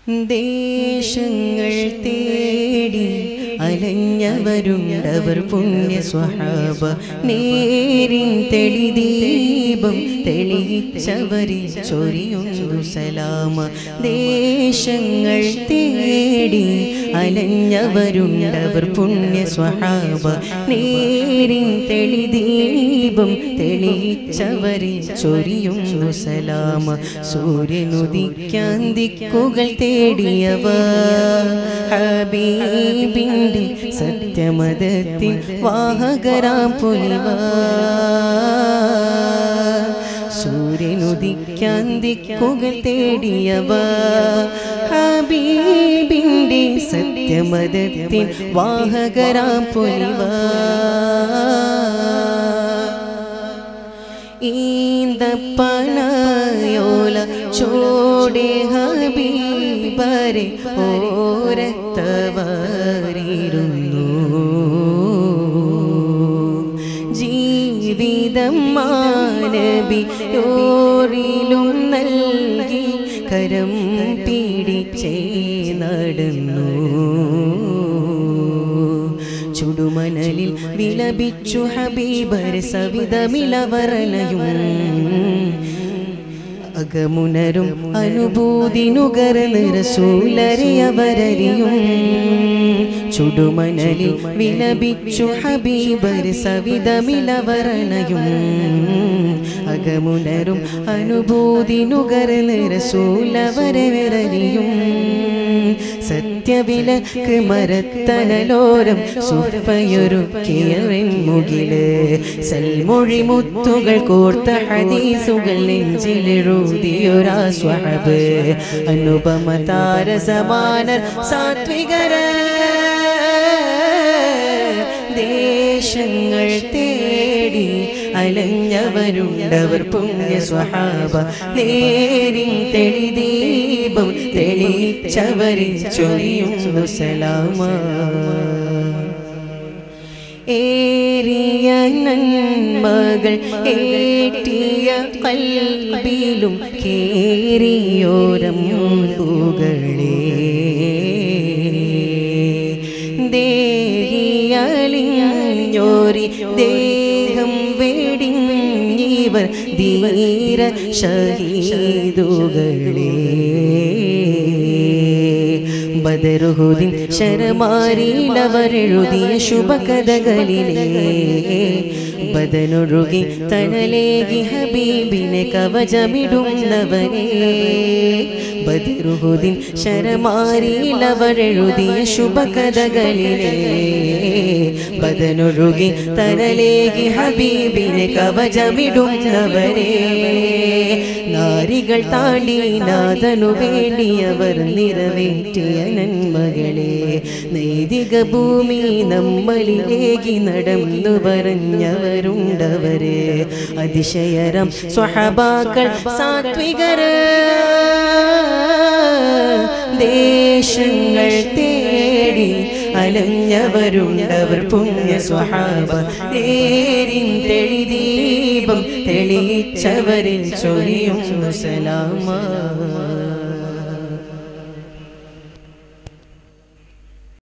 ദേശങ്ങൾ തേടി അലഞ്ഞവരുണ്ടവർ പുണ്യ സ്വഹാബ നേരിൻ തെളിദീപം തെളിയിച്ചവരിൽ ചൊരിയുന്നു സലാമ ദേശങ്ങൾ തേടി അലഞ്ഞവരുണ്ടവർ പുണ്യ സ്വഹാബ നേരിൻ തെളിദീപം തെളിയിച്ചവരിൽ ചൊരിയുന്നു സലാമ സൂര്യനുദിക്കാൻ ദിക്കുകൾ തേടിയവ ഹബീബിൻ്റെ സത്യമതത്തിൻ വാഹകരാം പുലിവ സൂര്യനുദിക്കാൻ ദിക്കുകൾ തേടിയവ ഹബീബിൻ്റെ സത്യമതത്തിൻ വാഹകരാം പുലിവ ഈന്തപ്പനയോല ചോടെ ഹബീബരെ ഓരത്തവരിരുന്നു ജീവിതം മാനബി ോറിലും നൽകി കരം പിടിച്ചേ നടന്നു ചുടുമണലിൽ വിലപിച്ചു ഹബീബർ സവിതമിലവറലയും അകമുനരും അനുഭൂതി നുകർന്ന് റസൂലരെ അവരറിയും ചുടുമണലിൽ വിലപിച്ചു ഹബീബർ സവിതമിലവറണയും അകമുനരും അനുഭൂതി നുകർന്ന് റസൂലവരവരറിയും സത്യവിലക്ക് മരത്തനലോരം സുഫയൊരുക്കിയ വെൺമുകില് സൽമൊഴി മുത്തുകൾ കോർത്ത ഹദീസുകൾ നെഞ്ചിലെഴുതിയൊരാ സ്വഹബ് അനുപമ താര സമാനർ സാത്വികര ദേശങ്ങൾ തേടി അലഞ്ഞവരുണ്ടവർ പുണ്യ സ്വഹാബ നേരിൻ തെളിദീപം തെളിച്ചവരിൽ ചൊരിയുന്നു സലാമ ഏറിയ നന്മകൾ ഏറ്റിയ കൽബിലും കേറിയോരം ദേഹിയലിഞ്ഞോരി ദേഹം വെടിഞ്ഞിവർ ധീര ഷഹീദുകളേ ബദറുഹുദിൻ ശരമാരിയിലവരെഴുതിയ ശുഭകഥകളിലേ ബദനൊഴുകി തനലേകി ഹബീബിനെ കവചമിടുന്നവരേ ബദറുഹുദിൻ ശരമാരിയിലവരെഴുതിയ ശുഭകഥകളിലേ ബദനൊഴുകി തനലേകി ഹബീബിനെ കവചമിടുന്നവരേ നാരികൾ താണ്ടി നാഥനു വേണ്ടിയവർ നിറവേറ്റിയ നന്മകളെ നൈതിക ഭൂമി നമ്മളിലേക്ക് നടന്നു പറഞ്ഞവരുണ്ടവര് അതിശയരം സ്വഹബാക്കൾ സാത്വികര ദേശങ്ങൾ തേടി അലഞ്ഞവരുണ്ടവർ പുണ്യ സ്വഹാബ നേരിൻ തെളിദീപം തെളിയിച്ചവരിൽ ചൊരിയുന്നു സലാമ